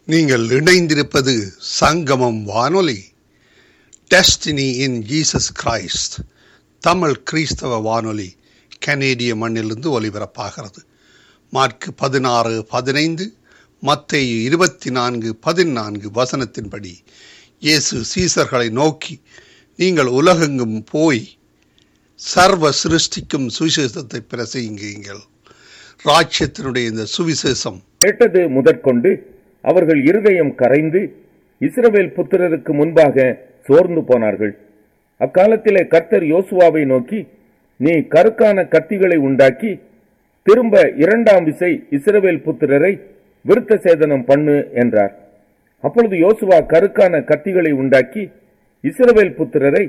நீங்கள் இணைந்திருப்பது சங்கமம் வானொலி destiny in Jesus Christ Tamil கிறிஸ்தவ வானொலி கனேடிய மண்ணிலிருந்து ஒலிபரப்பாகிறது மார்க் பதினாறு பதினைந்து மத்தேயு இருபத்தி நான்கு பதினான்கு வசனத்தின்படி இயேசு சீசர்களை நோக்கி நீங்கள் உலகெங்கும் போய் சர்வ சிருஷ்டிக்கும் சுவிசேஷத்தை பிரசங்கியுங்கள் ராஜ்யத்தினுடைய இந்த சுவிசேஷம் கேட்டது முதற்கொண்டு அவர்கள் இருதயம் கரைந்து இஸ்ரவேல் புத்திரருக்கு முன்பாக சோர்ந்து போனார்கள் அக்காலத்திலே கர்த்தர் யோசுவாவை நோக்கி நீ கருக்கான கத்திகளை உண்டாக்கி திரும்ப இரண்டாம் விசை இஸ்ரவேல் புத்திரரை விருத்த சேதனம் பண்ணு என்றார் அப்பொழுது யோசுவா கருக்கான கத்திகளை உண்டாக்கி இஸ்ரவேல் புத்திரரை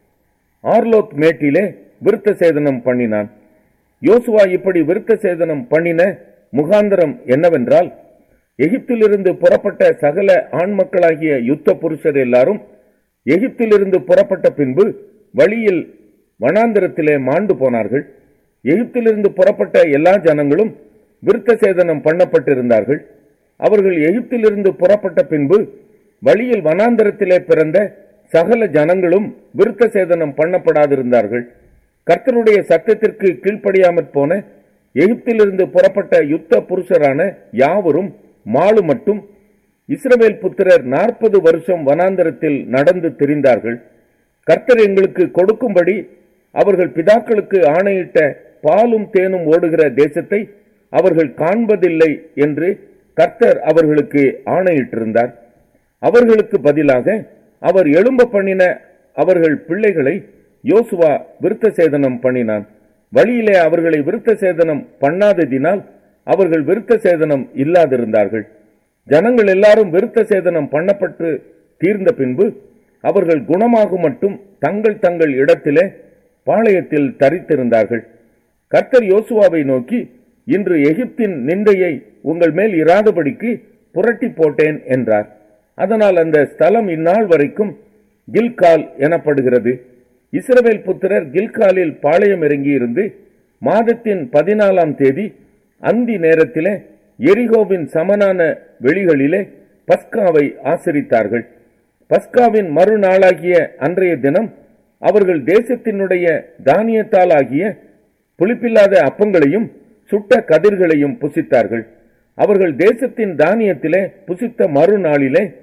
ஆர்லோத் மேட்டிலே விருத்த சேதனம் பண்ணினான் யோசுவா இப்படி விருத்த சேதனம் பண்ணின முகாந்தரம் என்னவென்றால் எகிப்திலிருந்து புறப்பட்ட சகல ஆண் மக்களாகிய யுத்த புருஷர் எல்லாரும் எகிப்திலிருந்து புறப்பட்ட பின்பு வழியில் வனாந்திரத்திலே மாண்டு போனார்கள் எகிப்திலிருந்து புறப்பட்ட எல்லா ஜனங்களும் விருத்த சேதனம் பண்ணப்பட்டிருந்தார்கள் அவர்கள் எகிப்திலிருந்து புறப்பட்ட பின்பு வழியில் வனாந்திரத்திலே பிறந்த சகல ஜனங்களும் விருத்த சேதனம் பண்ணப்படாதிருந்தார்கள் கர்த்தருடைய சத்தத்திற்கு கீழ்ப்படியாமற் போன எகிப்திலிருந்து புறப்பட்ட யுத்த புருஷரான யாவரும் மாலு மட்டும் இஸ்ரவேல் புத்திரர் நாற்பது வருஷம் வனாந்தரத்தில் நடந்து திரிந்தார்கள் கர்த்தர் எங்களுக்கு கொடுக்கும்படி அவர்கள் பிதாக்களுக்கு ஆணையிட்ட பாலும் தேனும் ஓடுகிற தேசத்தை அவர்கள் காண்பதில்லை என்று கர்த்தர் அவர்களுக்கு ஆணையிட்டிருந்தார் அவர்களுக்கு பதிலாக அவர் எழும்ப பண்ணின அவர்கள் பிள்ளைகளை யோசுவா விருத்த சேதனம் பண்ணினான் வழியிலே அவர்களை விருத்த சேதனம் பண்ணாததினால் அவர்கள் விருத்த சேதனம் இல்லாதிருந்தார்கள் ஜனங்கள் எல்லாரும் விருத்த சேதனம் பண்ணப்பட்டு தீர்ந்த பின்பு அவர்கள் குணமாகும் மட்டும் தங்கள் தங்கள் இடத்திலே பாளையத்தில் தரித்திருந்தார்கள் கர்த்தர் யோசுவாவை நோக்கி இன்று எகிப்தின் நிந்தையை உங்கள் மேல் இராதபடிக்கு புரட்டி போட்டேன் என்றார் அதனால் அந்த ஸ்தலம் இந்நாள் வரைக்கும் கில்கால் எனப்படுகிறது இஸ்ரவேல் புத்திரர் கில்காலில் பாளையம் இறங்கியிருந்து மாதத்தின் பதினாலாம் தேதி அந்தி நேரத்திலே எரிகோவின் சமனான வெளிகளிலே பஸ்காவை ஆசரித்தார்கள் பஸ்காவின் மறுநாளாகிய அன்றைய தினம் அவர்கள் தேசத்தினுடைய தானியத்தால் ஆகிய புளிப்பில்லாத அப்பங்களையும் சுட்ட கதிர்களையும் புசித்தார்கள் அவர்கள் தேசத்தின் தானியத்திலே புசித்த மறுநாளிலே